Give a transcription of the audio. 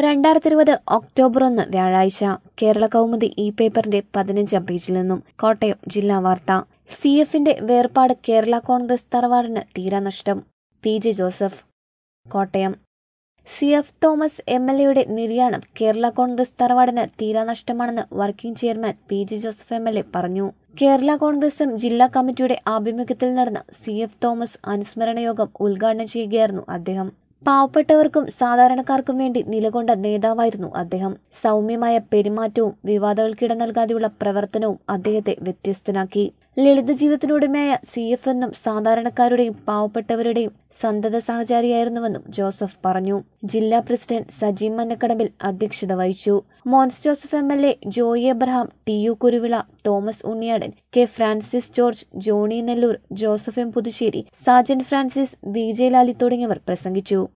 രണ്ടായിരത്തി ഇരുപത് ഒക്ടോബർ ഒന്ന് വ്യാഴാഴ്ച കേരള കൗമുദി ഇ പേപ്പറിന്റെ പതിനഞ്ചാം പേജിൽ നിന്നും കോട്ടയം ജില്ലാ വാർത്ത സി എഫിന്റെ വേർപാട് കേരള കോൺഗ്രസ് തറവാടിന് തീരാനഷ്ടം P J Joseph Kottayam C F Thomas M L എയുടെ നിര്യാണം കേരള കോൺഗ്രസ് തറവാടിന് തീരാനഷ്ടമാണെന്ന് working chairman P J Joseph M L A പറഞ്ഞു കേരള കോൺഗ്രസും ജില്ലാ കമ്മിറ്റിയുടെ ആഭിമുഖ്യത്തിൽ നടന്ന സി എഫ് തോമസ് അനുസ്മരണ യോഗം ഉദ്ഘാടനം ചെയ്യുകയായിരുന്നു അദ്ദേഹം പാവപ്പെട്ടവർക്കും സാധാരണക്കാർക്കും വേണ്ടി നിലകൊണ്ട നേതാവായിരുന്നു അദ്ദേഹം സൗമ്യമായ പെരുമാറ്റവും വിവാദങ്ങൾക്കിട നൽകാതെയുള്ള പ്രവർത്തനവും അദ്ദേഹത്തെ വ്യത്യസ്തനാക്കി ലളിത ജീവിതത്തിനുടമയായ സി എഫ് എന്നും സാധാരണക്കാരുടെയും പാവപ്പെട്ടവരുടെയും സന്തത സഹചാരിയായിരുന്നുവെന്നും ജോസഫ് പറഞ്ഞു ജില്ലാ പ്രസിഡന്റ് സജീം മന്നക്കടമ്പിൽ അധ്യക്ഷത വഹിച്ചു Mons Joseph M L A Joy Abraham T U Kuruvila Thomas Unniyadan K Francis George Johnny Nelloor Joseph M Puthussery Sajan Francis V J Lali തുടങ്ങിയവർ പ്രസംഗിച്ചു